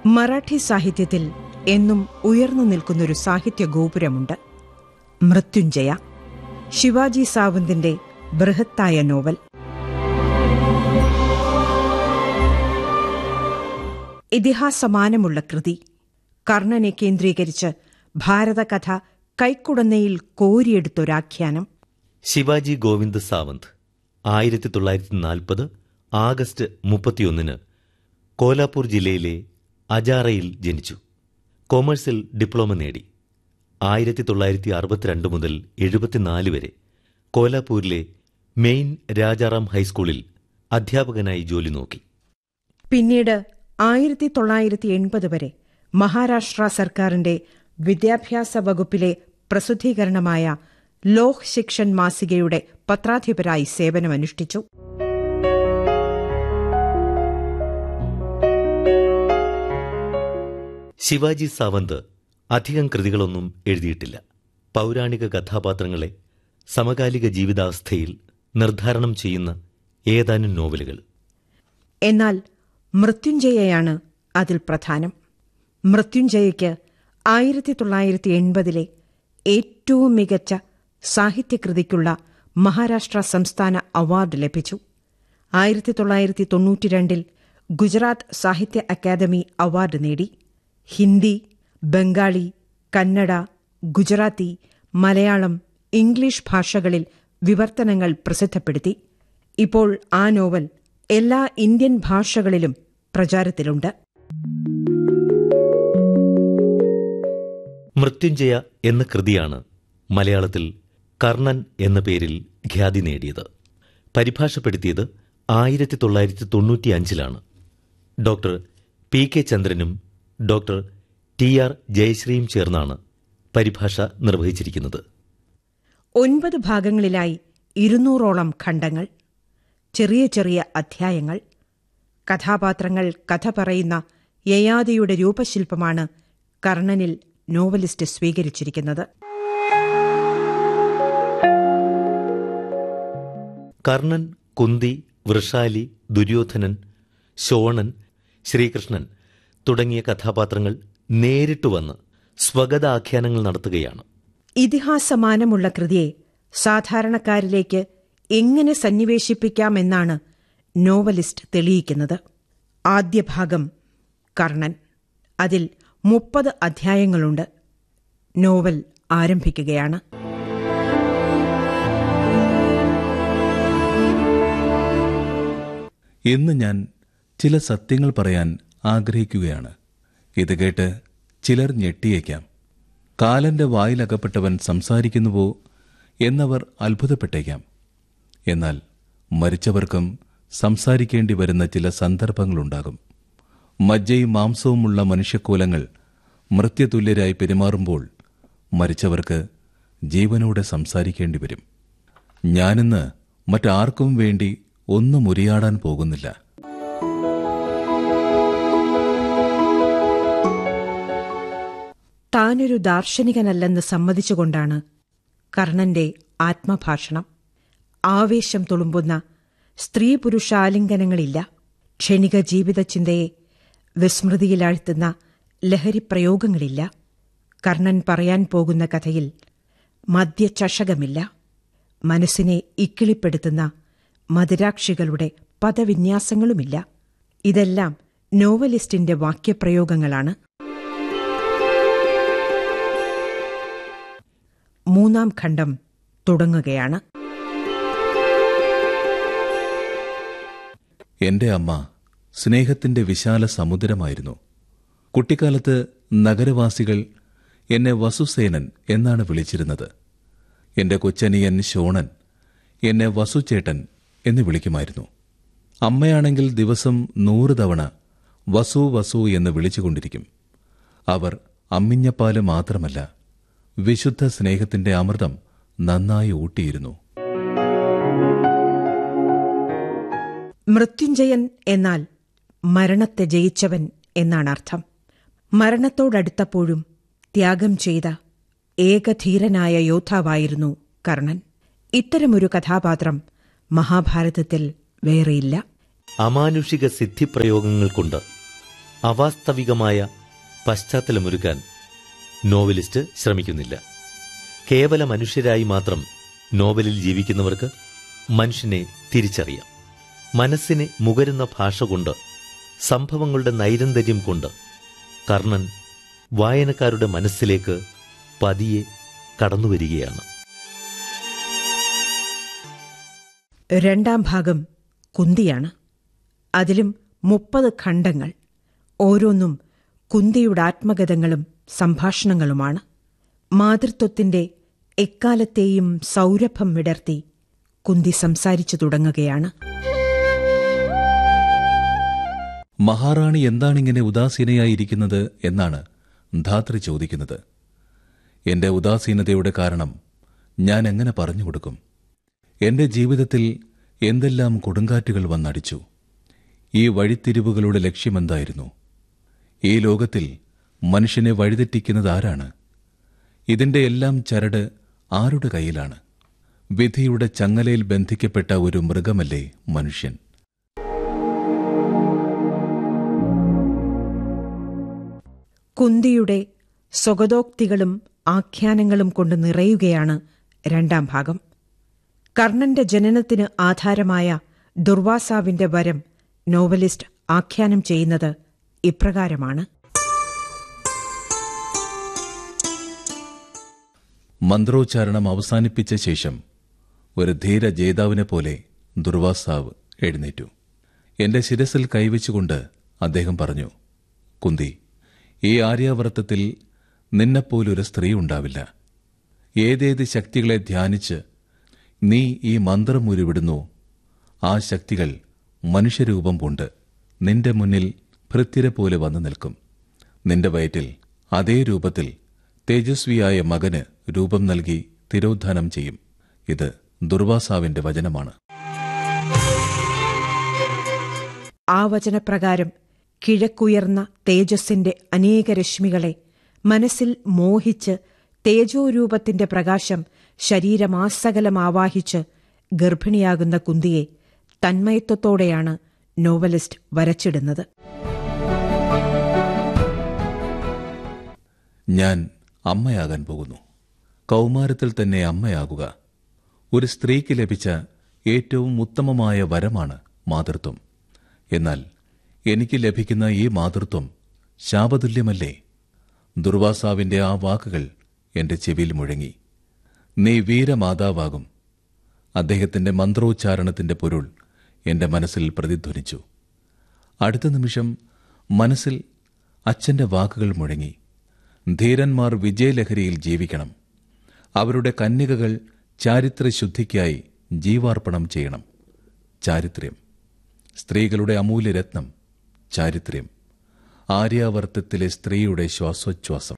മറാഠി സാഹിത്യത്തിൽ എന്നും ഉയർന്നു നിൽക്കുന്നൊരു സാഹിത്യ ഗോപുരമുണ്ട് മൃത്യുഞ്ജയ ശിവാജി സാവന്തിന്റെ ബൃഹത്തായ നോവൽ ഇതിഹാസമാനമുള്ള കൃതി കർണനെ കേന്ദ്രീകരിച്ച് ഭാരതകഥ കൈക്കുടന്നയിൽ കോരിയെടുത്തൊരാഖ്യാനം ശിവാജി ഗോവിന്ദ് സാവന്ത് ആയിരത്തി തൊള്ളായിരത്തി നാൽപ്പത് ആഗസ്റ്റ് മുപ്പത്തിയൊന്നിന് കോലാപൂർ ജില്ലയിലെ അജാറയിൽ ജനിച്ചു കൊമേഴ്സിൽ ഡിപ്ലോമ നേടി ആയിരത്തി തൊള്ളായിരത്തി അറുപത്തിരണ്ട് മുതൽ എഴുപത്തിനാല് വരെ കോലാപൂരിലെ മെയിൻ രാജാറാം ഹൈസ്കൂളിൽ അധ്യാപകനായി ജോലി നോക്കി പിന്നീട് ആയിരത്തി തൊള്ളായിരത്തി എൺപത് വരെ മഹാരാഷ്ട്ര സർക്കാരിന്റെ വിദ്യാഭ്യാസ വകുപ്പിലെ പ്രസിദ്ധീകരണമായ ലോക് ശിക്ഷൻ മാസികയുടെ പത്രാധിപരായി സേവനമനുഷ്ഠിച്ചു ശിവാജി സാവന്ത് അധികം കൃതികളൊന്നും എഴുതിയിട്ടില്ല പൗരാണിക കഥാപാത്രങ്ങളെ സമകാലിക ജീവിതാവസ്ഥയിൽ നിർദ്ധാരണം ചെയ്യുന്ന ഏതാനും നോവലുകൾ എന്നാൽ മൃത്യുഞ്ജയയാണ് അതിൽ പ്രധാനം മൃത്യുഞ്ജയയ്ക്ക് ആയിരത്തി തൊള്ളായിരത്തി എൺപതിലെ ഏറ്റവും മികച്ച സാഹിത്യകൃതിക്കുള്ള മഹാരാഷ്ട്ര സംസ്ഥാന അവാർഡ് ലഭിച്ചു ആയിരത്തി തൊള്ളായിരത്തി തൊണ്ണൂറ്റിരണ്ടിൽ ഗുജറാത്ത് സാഹിത്യ അക്കാദമി അവാർഡ് നേടി ഹിന്ദി ബംഗാളി കന്നഡ ഗുജറാത്തി മലയാളം ഇംഗ്ലീഷ് ഭാഷകളിൽ വിവർത്തനങ്ങൾ പ്രസിദ്ധപ്പെടുത്തി ഇപ്പോൾ ആ നോവൽ എല്ലാ ഇന്ത്യൻ ഭാഷകളിലും പ്രചാരത്തിലുണ്ട് മൃത്യുഞ്ജയ എന്ന കൃതിയാണ് മലയാളത്തിൽ കർണൻ എന്ന പേരിൽ ഖ്യാതി നേടിയത് പരിഭാഷപ്പെടുത്തിയത് ആയിരത്തി തൊള്ളായിരത്തി തൊണ്ണൂറ്റിയഞ്ചിലാണ് ഡോക്ടർ പി കെ ചന്ദ്രനും ഡോക്ടർ ടി ആർ ജയശ്രീയും ചേർന്നാണ് പരിഭാഷ നിർവഹിച്ചിരിക്കുന്നത് ഒൻപത് ഭാഗങ്ങളിലായി ഇരുന്നൂറോളം ഖണ്ഡങ്ങൾ ചെറിയ ചെറിയ അധ്യായങ്ങൾ കഥാപാത്രങ്ങൾ കഥ പറയുന്ന യയാതിയുടെ രൂപശില്പമാണ് കർണനിൽ നോവലിസ്റ്റ് സ്വീകരിച്ചിരിക്കുന്നത് കർണൻ കുന്തി വൃഷാലി ദുര്യോധനൻ ശോണൻ ശ്രീകൃഷ്ണൻ തുടങ്ങിയ കഥാപാത്രങ്ങൾ നേരിട്ട് വന്ന് സ്വഗതാഖ്യാനങ്ങൾ നടത്തുകയാണ് ഇതിഹാസമാനമുള്ള കൃതിയെ സാധാരണക്കാരിലേക്ക് എങ്ങനെ സന്നിവേശിപ്പിക്കാമെന്നാണ് നോവലിസ്റ്റ് തെളിയിക്കുന്നത് ആദ്യ ഭാഗം കർണൻ അതിൽ മുപ്പത് അധ്യായങ്ങളുണ്ട് നോവൽ ആരംഭിക്കുകയാണ് ഇന്ന് ഞാൻ ചില സത്യങ്ങൾ പറയാൻ ആഗ്രഹിക്കുകയാണ് ഇത് കേട്ട് ചിലർ ഞെട്ടിയേക്കാം കാലന്റെ വായിലകപ്പെട്ടവൻ സംസാരിക്കുന്നുവോ എന്നവർ അത്ഭുതപ്പെട്ടേക്കാം എന്നാൽ മരിച്ചവർക്കും സംസാരിക്കേണ്ടി വരുന്ന ചില സന്ദർഭങ്ങളുണ്ടാകും മജ്ജയും മാംസവുമുള്ള മനുഷ്യക്കോലങ്ങൾ മൃത്യതുല്യരായി പെരുമാറുമ്പോൾ മരിച്ചവർക്ക് ജീവനോടെ സംസാരിക്കേണ്ടി വരും ഞാനിന്ന് മറ്റാർക്കും വേണ്ടി ഒന്നും ഉരിയാടാൻ പോകുന്നില്ല താനൊരു ദാർശനികനല്ലെന്ന് സമ്മതിച്ചുകൊണ്ടാണ് കർണന്റെ ആത്മഭാഷണം ആവേശം തുളുമ്പുന്ന സ്ത്രീ പുരുഷാലിംഗനങ്ങളില്ല ക്ഷണിക ജീവിതചിന്തയെ വിസ്മൃതിയിലാഴ്ത്തുന്ന ലഹരിപ്രയോഗങ്ങളില്ല കർണൻ പറയാൻ പോകുന്ന കഥയിൽ മദ്യചഷകമില്ല മനസ്സിനെ ഇക്കിളിപ്പെടുത്തുന്ന മധുരാക്ഷികളുടെ പദവിന്യാസങ്ങളുമില്ല ഇതെല്ലാം നോവലിസ്റ്റിന്റെ വാക്യപ്രയോഗങ്ങളാണ് മൂന്നാം ഖണ്ഡം തുടങ്ങുകയാണ് എന്റെ അമ്മ സ്നേഹത്തിന്റെ വിശാല സമുദ്രമായിരുന്നു കുട്ടിക്കാലത്ത് നഗരവാസികൾ എന്നെ വസുസേനൻ എന്നാണ് വിളിച്ചിരുന്നത് എന്റെ കൊച്ചനിയൻ ശോണൻ എന്നെ വസുചേട്ടൻ എന്ന് വിളിക്കുമായിരുന്നു അമ്മയാണെങ്കിൽ ദിവസം നൂറ് തവണ വസു വസു എന്ന് വിളിച്ചുകൊണ്ടിരിക്കും അവർ അമ്മിഞ്ഞപ്പാല് മാത്രമല്ല വിശുദ്ധ സ്നേഹത്തിന്റെ അമൃതം നന്നായി ഊട്ടിയിരുന്നു മൃത്യുഞ്ജയൻ എന്നാൽ മരണത്തെ ജയിച്ചവൻ എന്നാണ് അർത്ഥം മരണത്തോടടുത്തപ്പോഴും ത്യാഗം ചെയ്ത ഏകധീരനായ യോദ്ധാവായിരുന്നു കർണൻ ഇത്തരമൊരു കഥാപാത്രം മഹാഭാരതത്തിൽ വേറെയില്ല അമാനുഷിക സിദ്ധിപ്രയോഗങ്ങൾ കൊണ്ട് അവാസ്തവികമായ പശ്ചാത്തലമൊരുക്കാൻ നോവലിസ്റ്റ് ശ്രമിക്കുന്നില്ല കേവല മനുഷ്യരായി മാത്രം നോവലിൽ ജീവിക്കുന്നവർക്ക് മനുഷ്യനെ തിരിച്ചറിയാം മനസ്സിനെ മുകരുന്ന ഭാഷ കൊണ്ട് സംഭവങ്ങളുടെ നൈരന്തര്യം കൊണ്ട് കർണൻ വായനക്കാരുടെ മനസ്സിലേക്ക് പതിയെ കടന്നുവരികയാണ് രണ്ടാം ഭാഗം കുന്തിയാണ് അതിലും മുപ്പത് ഖണ്ഡങ്ങൾ ഓരോന്നും കുന്തിയുടെ ആത്മഗതങ്ങളും സംഭാഷണങ്ങളുമാണ് മാതൃത്വത്തിന്റെ എക്കാലത്തെയും സൗരഭം വിടർത്തി കുന്തി സംസാരിച്ചു തുടങ്ങുകയാണ് മഹാറാണി എന്താണിങ്ങനെ ഉദാസീനയായിരിക്കുന്നത് എന്നാണ് ധാത്രി ചോദിക്കുന്നത് എന്റെ ഉദാസീനതയുടെ കാരണം ഞാൻ എങ്ങനെ പറഞ്ഞു കൊടുക്കും എന്റെ ജീവിതത്തിൽ എന്തെല്ലാം കൊടുങ്കാറ്റുകൾ വന്നടിച്ചു ഈ വഴിത്തിരിവുകളുടെ ലക്ഷ്യമെന്തായിരുന്നു ഈ ലോകത്തിൽ മനുഷ്യനെ വഴിതെറ്റിക്കുന്നത് ആരാണ് ഇതിന്റെ എല്ലാം ചരട് ആരുടെ കയ്യിലാണ് വിധിയുടെ ചങ്ങലയിൽ ബന്ധിക്കപ്പെട്ട ഒരു മൃഗമല്ലേ മനുഷ്യൻ കുന്തിയുടെ സ്വഗതോക്തികളും ആഖ്യാനങ്ങളും കൊണ്ട് നിറയുകയാണ് രണ്ടാം ഭാഗം കർണന്റെ ജനനത്തിന് ആധാരമായ ദുർവാസാവിന്റെ വരം നോവലിസ്റ്റ് ആഖ്യാനം ചെയ്യുന്നത് ഇപ്രകാരമാണ് മന്ത്രോച്ചാരണം അവസാനിപ്പിച്ച ശേഷം ഒരു ധീര ജേതാവിനെ പോലെ ദുർവാസാവ് എഴുന്നേറ്റു എന്റെ ശിരസിൽ കൈവച്ചുകൊണ്ട് അദ്ദേഹം പറഞ്ഞു കുന്തി ഈ ആര്യാവർത്തത്തിൽ നിന്നെപ്പോലൊരു സ്ത്രീ ഉണ്ടാവില്ല ഏതേത് ശക്തികളെ ധ്യാനിച്ച് നീ ഈ മന്ത്രം ഉരുവിടുന്നു ആ ശക്തികൾ മനുഷ്യരൂപം കൊണ്ട് നിന്റെ മുന്നിൽ ഭൃത്യരെ പോലെ വന്നു നിൽക്കും നിന്റെ വയറ്റിൽ അതേ രൂപത്തിൽ തേജസ്വിയായ മകന് രൂപം നൽകി തിരോധാനം ചെയ്യും ഇത് ദുർവാസാവിന്റെ വചനമാണ് ആ വചനപ്രകാരം കിഴക്കുയർന്ന തേജസ്സിന്റെ അനേക രശ്മികളെ മനസ്സിൽ മോഹിച്ച് തേജോരൂപത്തിന്റെ പ്രകാശം ശരീരമാസകലം ആവാഹിച്ച് ഗർഭിണിയാകുന്ന കുന്തിയെ തന്മയത്വത്തോടെയാണ് നോവലിസ്റ്റ് വരച്ചിടുന്നത് ഞാൻ അമ്മയാകാൻ പോകുന്നു കൗമാരത്തിൽ തന്നെ അമ്മയാകുക ഒരു സ്ത്രീക്ക് ലഭിച്ച ഏറ്റവും ഉത്തമമായ വരമാണ് മാതൃത്വം എന്നാൽ എനിക്ക് ലഭിക്കുന്ന ഈ മാതൃത്വം ശാപതുല്യമല്ലേ ദുർവാസാവിന്റെ ആ വാക്കുകൾ എന്റെ ചെവിയിൽ മുഴങ്ങി നീ വീരമാതാവാകും അദ്ദേഹത്തിന്റെ മന്ത്രോച്ചാരണത്തിന്റെ പൊരുൾ എന്റെ മനസ്സിൽ പ്രതിധ്വനിച്ചു അടുത്ത നിമിഷം മനസ്സിൽ അച്ഛന്റെ വാക്കുകൾ മുഴങ്ങി ധീരന്മാർ വിജയലഹരിയിൽ ജീവിക്കണം അവരുടെ കന്യകകൾ ചാരിത്രശുദ്ധിക്കായി ജീവാർപ്പണം ചെയ്യണം ചാരിത്ര്യം സ്ത്രീകളുടെ അമൂല്യരത്നം ചാരിത്ര്യം ആര്യാവർത്തത്തിലെ സ്ത്രീയുടെ ശ്വാസോച്ഛ്വാസം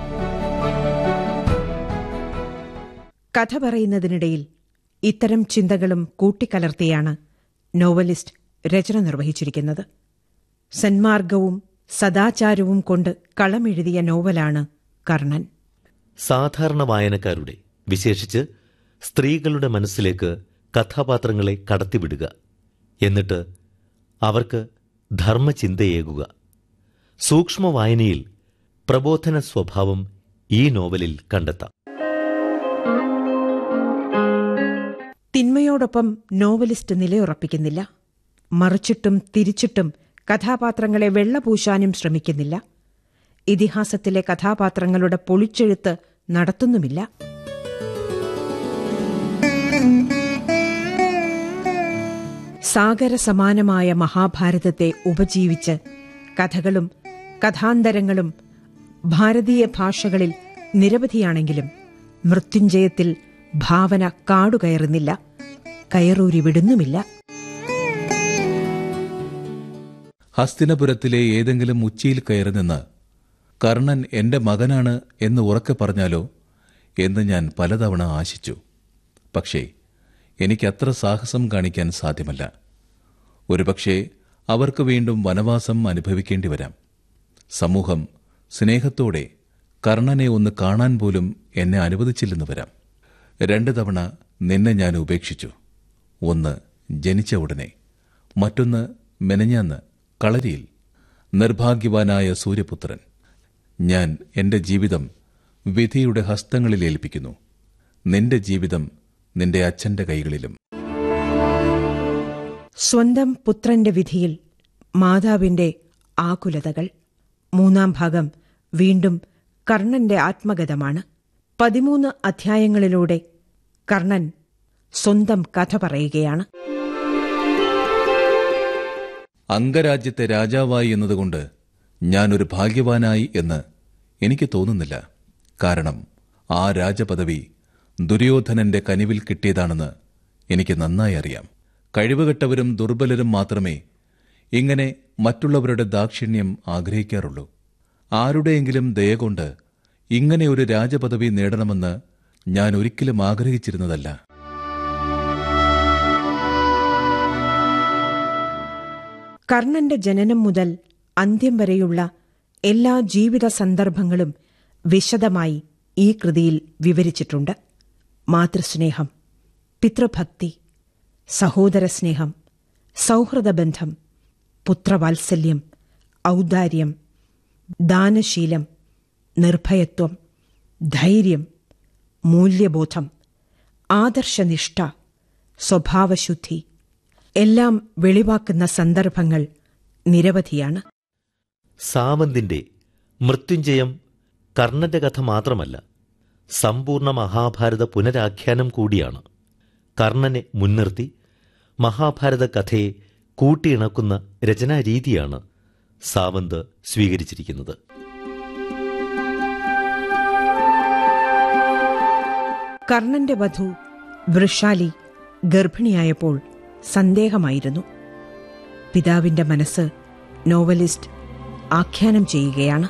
കഥ പറയുന്നതിനിടയിൽ ഇത്തരം ചിന്തകളും കൂട്ടിക്കലർത്തിയാണ് നോവലിസ്റ്റ് രചന നിർവഹിച്ചിരിക്കുന്നത് സന്മാർഗവും സദാചാരവും കൊണ്ട് കളമെഴുതിയ നോവലാണ് കർണൻ സാധാരണ വായനക്കാരുടെ വിശേഷിച്ച് സ്ത്രീകളുടെ മനസ്സിലേക്ക് കഥാപാത്രങ്ങളെ കടത്തിവിടുക എന്നിട്ട് അവർക്ക് ധർമ്മചിന്തയേകുക സൂക്ഷ്മ വായനയിൽ പ്രബോധന സ്വഭാവം ഈ നോവലിൽ കണ്ടെത്താം തിന്മയോടൊപ്പം നോവലിസ്റ്റ് നിലയുറപ്പിക്കുന്നില്ല മറിച്ചിട്ടും തിരിച്ചിട്ടും കഥാപാത്രങ്ങളെ വെള്ളപൂശാനും ശ്രമിക്കുന്നില്ല ഇതിഹാസത്തിലെ കഥാപാത്രങ്ങളുടെ പൊളിച്ചെഴുത്ത് നടത്തുന്നുമില്ല സാഗര സമാനമായ മഹാഭാരതത്തെ ഉപജീവിച്ച് കഥകളും കഥാന്തരങ്ങളും ഭാരതീയ ഭാഷകളിൽ നിരവധിയാണെങ്കിലും മൃത്യുഞ്ജയത്തിൽ ഭാവന കാടുകയറുന്നില്ല കയറൂരി വിടുന്നുമില്ല ഹസ്തിനപുരത്തിലെ ഏതെങ്കിലും ഉച്ചിയിൽ കയറി നിന്ന് കർണൻ എന്റെ മകനാണ് എന്ന് ഉറക്കെ പറഞ്ഞാലോ എന്ന് ഞാൻ പലതവണ ആശിച്ചു പക്ഷേ എനിക്കത്ര സാഹസം കാണിക്കാൻ സാധ്യമല്ല ഒരുപക്ഷെ അവർക്ക് വീണ്ടും വനവാസം അനുഭവിക്കേണ്ടി വരാം സമൂഹം സ്നേഹത്തോടെ കർണനെ ഒന്ന് കാണാൻ പോലും എന്നെ അനുവദിച്ചില്ലെന്ന് വരാം രണ്ട് തവണ നിന്നെ ഞാൻ ഉപേക്ഷിച്ചു ഒന്ന് ജനിച്ച ഉടനെ മറ്റൊന്ന് മെനഞ്ഞാന്ന് കളരിയിൽ നിർഭാഗ്യവാനായ സൂര്യപുത്രൻ ഞാൻ എന്റെ ജീവിതം വിധിയുടെ ഹസ്തങ്ങളിൽ ഏൽപ്പിക്കുന്നു നിന്റെ ജീവിതം നിന്റെ അച്ഛന്റെ കൈകളിലും സ്വന്തം പുത്രന്റെ വിധിയിൽ മാതാവിന്റെ ആകുലതകൾ മൂന്നാം ഭാഗം വീണ്ടും കർണന്റെ ആത്മഗതമാണ് പതിമൂന്ന് അധ്യായങ്ങളിലൂടെ കർണൻ സ്വന്തം കഥ പറയുകയാണ് അംഗരാജ്യത്തെ രാജാവായി എന്നതുകൊണ്ട് ഞാനൊരു ഭാഗ്യവാനായി എന്ന് എനിക്ക് തോന്നുന്നില്ല കാരണം ആ രാജപദവി ദുര്യോധനന്റെ കനിവിൽ കിട്ടിയതാണെന്ന് എനിക്ക് നന്നായി അറിയാം കഴിവുകെട്ടവരും ദുർബലരും മാത്രമേ ഇങ്ങനെ മറ്റുള്ളവരുടെ ദാക്ഷിണ്യം ആഗ്രഹിക്കാറുള്ളൂ ആരുടെയെങ്കിലും ദയ കൊണ്ട് ഇങ്ങനെ ഒരു രാജപദവി നേടണമെന്ന് ഞാൻ ഒരിക്കലും ആഗ്രഹിച്ചിരുന്നതല്ല കർണന്റെ ജനനം മുതൽ അന്ത്യം വരെയുള്ള എല്ലാ ജീവിത സന്ദർഭങ്ങളും വിശദമായി ഈ കൃതിയിൽ വിവരിച്ചിട്ടുണ്ട് മാതൃസ്നേഹം പിതൃഭക്തി സഹോദരസ്നേഹം സൗഹൃദബന്ധം പുത്രവാത്സല്യം ഔദാര്യം ദാനശീലം നിർഭയത്വം ധൈര്യം മൂല്യബോധം ആദർശനിഷ്ഠ സ്വഭാവശുദ്ധി എല്ലാം വെളിവാക്കുന്ന സന്ദർഭങ്ങൾ നിരവധിയാണ് സാമന്തിന്റെ മൃത്യുഞ്ജയം കർണന്റെ കഥ മാത്രമല്ല സമ്പൂർണ്ണ മഹാഭാരത പുനരാഖ്യാനം കൂടിയാണ് കർണനെ മുൻനിർത്തി മഹാഭാരത കഥയെ കൂട്ടിയിണക്കുന്ന രചനാരീതിയാണ് സാവന്ത് സ്വീകരിച്ചിരിക്കുന്നത് കർണന്റെ വധു വൃഷാലി ഗർഭിണിയായപ്പോൾ സന്ദേഹമായിരുന്നു പിതാവിന്റെ മനസ്സ് നോവലിസ്റ്റ് ആഖ്യാനം ചെയ്യുകയാണ്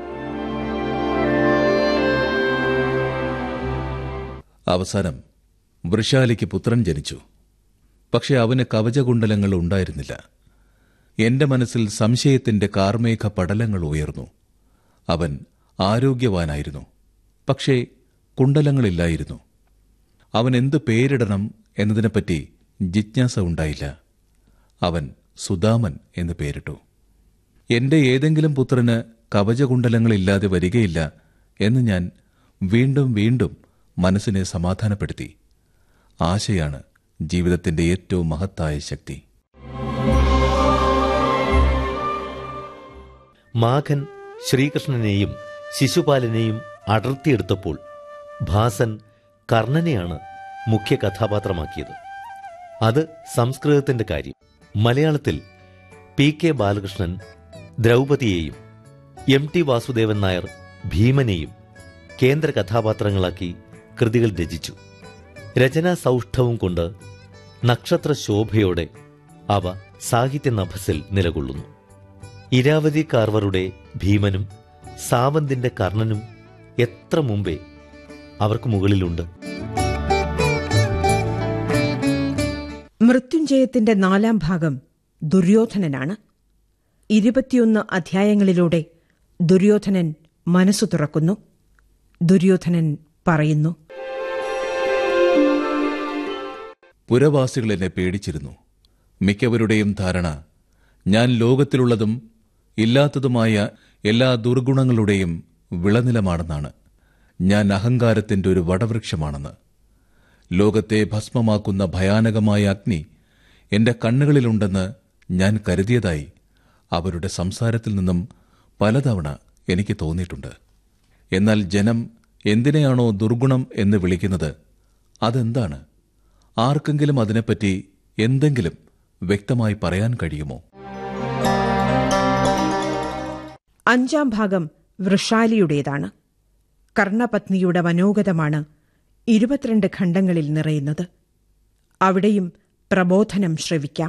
അവസാനം വൃഷാലിക്ക് പുത്രൻ ജനിച്ചു പക്ഷെ അവന് കവചകുണ്ടലങ്ങൾ ഉണ്ടായിരുന്നില്ല എന്റെ മനസ്സിൽ സംശയത്തിന്റെ കാർമേഘ പടലങ്ങൾ ഉയർന്നു അവൻ ആരോഗ്യവാനായിരുന്നു പക്ഷേ കുണ്ടലങ്ങളില്ലായിരുന്നു അവൻ എന്ത് പേരിടണം എന്നതിനെപ്പറ്റി ജിജ്ഞാസ ഉണ്ടായില്ല അവൻ സുദാമൻ എന്ന് പേരിട്ടു എന്റെ ഏതെങ്കിലും പുത്രന് കവചകുണ്ടലങ്ങളില്ലാതെ വരികയില്ല എന്ന് ഞാൻ വീണ്ടും വീണ്ടും മനസ്സിനെ സമാധാനപ്പെടുത്തി ആശയാണ് ജീവിതത്തിന്റെ ഏറ്റവും മഹത്തായ ശക്തി മാഘൻ ശ്രീകൃഷ്ണനെയും ശിശുപാലനെയും അടർത്തിയെടുത്തപ്പോൾ ഭാസൻ കർണനെയാണ് മുഖ്യ കഥാപാത്രമാക്കിയത് അത് സംസ്കൃതത്തിന്റെ കാര്യം മലയാളത്തിൽ പി കെ ബാലകൃഷ്ണൻ ദ്രൗപദിയെയും എം ടി വാസുദേവൻ നായർ ഭീമനെയും കേന്ദ്ര കഥാപാത്രങ്ങളാക്കി കൃതികൾ രചിച്ചു രചനാ സൗഷ്ഠവും കൊണ്ട് നക്ഷത്ര ശോഭയോടെ അവ സാഹിത്യ നഭസിൽ നിലകൊള്ളുന്നു ഇരാവതി കാർവറുടെ ഭീമനും സാവന്തിന്റെ കർണനും എത്ര മുമ്പേ അവർക്ക് മുകളിലുണ്ട് മൃത്യുഞ്ജയത്തിന്റെ നാലാം ഭാഗം ദുര്യോധനനാണ് ഇരുപത്തിയൊന്ന് അധ്യായങ്ങളിലൂടെ ദുര്യോധനൻ മനസ്സു തുറക്കുന്നു ദുര്യോധനൻ പറയുന്നു പുരവാസികൾ എന്നെ പേടിച്ചിരുന്നു മിക്കവരുടെയും ധാരണ ഞാൻ ലോകത്തിലുള്ളതും ഇല്ലാത്തതുമായ എല്ലാ ദുർഗുണങ്ങളുടെയും വിളനിലമാണെന്നാണ് ഞാൻ അഹങ്കാരത്തിന്റെ ഒരു വടവൃക്ഷമാണെന്ന് ലോകത്തെ ഭസ്മമാക്കുന്ന ഭയാനകമായ അഗ്നി എന്റെ കണ്ണുകളിലുണ്ടെന്ന് ഞാൻ കരുതിയതായി അവരുടെ സംസാരത്തിൽ നിന്നും പലതവണ എനിക്ക് തോന്നിയിട്ടുണ്ട് എന്നാൽ ജനം എന്തിനെയാണോ ദുർഗുണം എന്ന് വിളിക്കുന്നത് അതെന്താണ് ആർക്കെങ്കിലും അതിനെപ്പറ്റി എന്തെങ്കിലും വ്യക്തമായി പറയാൻ കഴിയുമോ അഞ്ചാം ഭാഗം വൃഷാലിയുടേതാണ് കർണപത്നിയുടെ മനോഗതമാണ് ഇരുപത്തിരണ്ട് ഖണ്ഡങ്ങളിൽ നിറയുന്നത് അവിടെയും പ്രബോധനം ശ്രവിക്കാം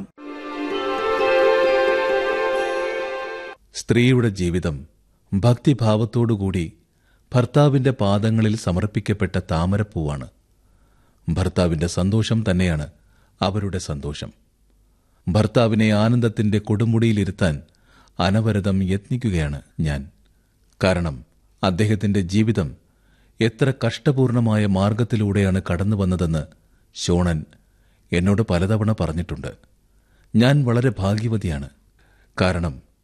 സ്ത്രീയുടെ ജീവിതം ഭക്തിഭാവത്തോടുകൂടി ഭർത്താവിന്റെ പാദങ്ങളിൽ സമർപ്പിക്കപ്പെട്ട താമരപ്പൂവാണ് ഭർത്താവിന്റെ സന്തോഷം തന്നെയാണ് അവരുടെ സന്തോഷം ഭർത്താവിനെ ആനന്ദത്തിന്റെ കൊടുമുടിയിലിരുത്താൻ അനവരതം യത്നിക്കുകയാണ് ഞാൻ കാരണം അദ്ദേഹത്തിന്റെ ജീവിതം എത്ര കഷ്ടപൂർണമായ മാർഗത്തിലൂടെയാണ് കടന്നു വന്നതെന്ന് ഷോണൻ എന്നോട് പലതവണ പറഞ്ഞിട്ടുണ്ട് ഞാൻ വളരെ ഭാഗ്യവതിയാണ് കാരണം